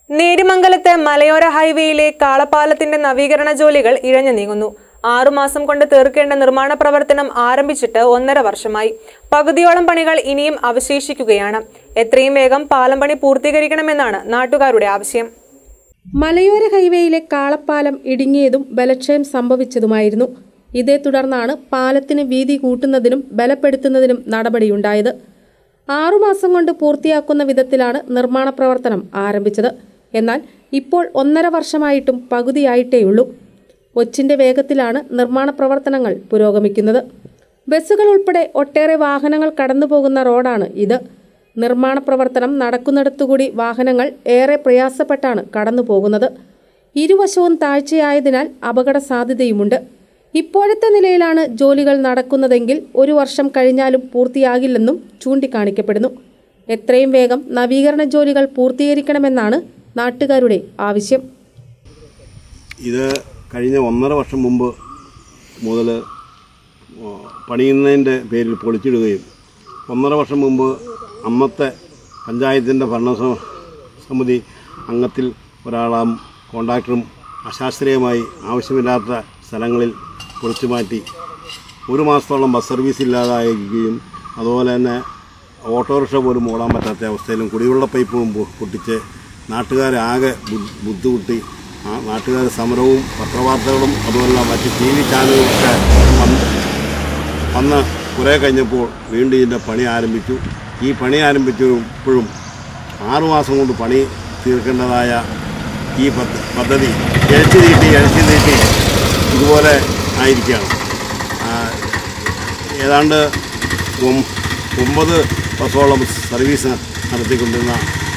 നേരിമംഗലത്ത് മലയോര ഹൈവേയിലെ കാളപ്പാലത്തിന്റെ നവീകരണ ജോലികൾ ഇഴഞ്ഞു നീങ്ങുന്നു ആറുമാസം കൊണ്ട് തീർക്കേണ്ട നിർമ്മാണ പ്രവർത്തനം ആരംഭിച്ചിട്ട് ഒന്നര വർഷമായി പകുതിയോളം പണികൾ ഇനിയും അവശേഷിക്കുകയാണ് എത്രയും വേഗം പാലം പണി പൂർത്തീകരിക്കണമെന്നാണ് നാട്ടുകാരുടെ ആവശ്യം മലയോര ഹൈവേയിലെ കാളപ്പാലം ഇടുങ്ങിയതും ബലക്ഷയം സംഭവിച്ചതുമായിരുന്നു ഇതേ തുടർന്നാണ് പാലത്തിന് വീതി കൂട്ടുന്നതിനും ബലപ്പെടുത്തുന്നതിനും നടപടിയുണ്ടായത് ആറുമാസം കൊണ്ട് പൂർത്തിയാക്കുന്ന വിധത്തിലാണ് നിർമ്മാണ പ്രവർത്തനം ആരംഭിച്ചത് എന്നാൽ ഇപ്പോൾ ഒന്നര വർഷമായിട്ടും പകുതിയായിട്ടേയുള്ളൂ ഒച്ചിന്റെ വേഗത്തിലാണ് നിർമ്മാണ പ്രവർത്തനങ്ങൾ പുരോഗമിക്കുന്നത് ബസ്സുകൾ ഉൾപ്പെടെ ഒട്ടേറെ വാഹനങ്ങൾ കടന്നുപോകുന്ന റോഡാണ് ഇത് നിർമ്മാണ പ്രവർത്തനം നടക്കുന്നിടത്തുകൂടി വാഹനങ്ങൾ ഏറെ പ്രയാസപ്പെട്ടാണ് കടന്നു പോകുന്നത് ഇരുവശവും താഴ്ചയായതിനാൽ അപകട സാധ്യതയുമുണ്ട് ഇപ്പോഴത്തെ നിലയിലാണ് ജോലികൾ നടക്കുന്നതെങ്കിൽ ഒരു വർഷം കഴിഞ്ഞാലും പൂർത്തിയാകില്ലെന്നും ചൂണ്ടിക്കാണിക്കപ്പെടുന്നു എത്രയും വേഗം നവീകരണ ജോലികൾ പൂർത്തീകരിക്കണമെന്നാണ് നാട്ടുകാരുടെ ആവശ്യം ഇത് കഴിഞ്ഞ ഒന്നര വർഷം മുമ്പ് മുതൽ പണിയുന്നതിൻ്റെ പേരിൽ പൊളിച്ചിടുകയും ഒന്നര വർഷം മുമ്പ് അന്നത്തെ പഞ്ചായത്തിൻ്റെ ഭരണ സ- സമിതി അംഗത്തിൽ ഒരാളാം കോൺട്രാക്ടറും അശാസ്ത്രീയമായി ആവശ്യമില്ലാത്ത സ്ഥലങ്ങളിൽ പൊളിച്ചു മാറ്റി ഒരു മാസത്തോളം ബസ് സർവീസ് ഇല്ലാതായിരിക്കുകയും അതുപോലെ തന്നെ ഓട്ടോറിക്ഷ പോലും ഓടാൻ പറ്റാത്ത അവസ്ഥയിലും കുടിവെള്ള പൈപ്പും പൊ- പൊട്ടിച്ച് നാട്ടുകാരെ ആകെ ബു- ബുദ്ധിമുട്ടി ആ നാട്ടുകാർ സമരവും പത്രവാർത്തകളും അതുപോലെ മറ്റ് ടി വി ചാനലുകളൊക്കെ വന്ന് അന്ന് കുറേ കഴിഞ്ഞപ്പോൾ വീണ്ടും ഇതിൻ്റെ പണി ആരംഭിച്ചു ഈ പണി ആരംഭിച്ചപ്പോഴും ആറുമാസം കൊണ്ട് പണി തീർക്കേണ്ടതായ ഈ പദ്ധ- പദ്ധതി എഴുത്തി നീട്ടി എഴുത്തി നീട്ടി ഇതുപോലെ ആയിരിക്കുകയാണ് ആ, ഏതാണ്ട് ഒം- ഒമ്പത് ബസ്സോളം സർവീസ് നടത്തിക്കൊണ്ടിരുന്ന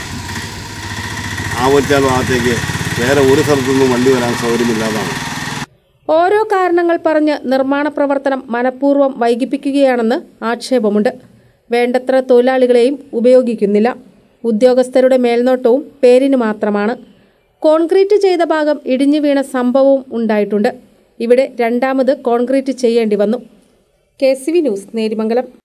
ആവച്ചാൽ ഭാഗത്തേക്ക് വേറെ ഒരു സ്ഥലത്തുനിന്നും വണ്ടി വരാൻ സൗകര്യമില്ലാതാണ് ഓരോ കാരണങ്ങൾ പറഞ്ഞ് നിർമ്മാണ പ്രവർത്തനം മനഃപൂർവ്വം വൈകിപ്പിക്കുകയാണെന്ന് ആക്ഷേപമുണ്ട് വേണ്ടത്ര തൊഴിലാളികളെയും ഉപയോഗിക്കുന്നില്ല ഉദ്യോഗസ്ഥരുടെ മേൽനോട്ടവും പേരിന് മാത്രമാണ് കോൺക്രീറ്റ് ചെയ്ത ഭാഗം ഇടിഞ്ഞു വീണ സംഭവവും ഉണ്ടായിട്ടുണ്ട് ഇവിടെ രണ്ടാമത് കോൺക്രീറ്റ് ചെയ്യേണ്ടി വന്നു K C V news Nerimangalam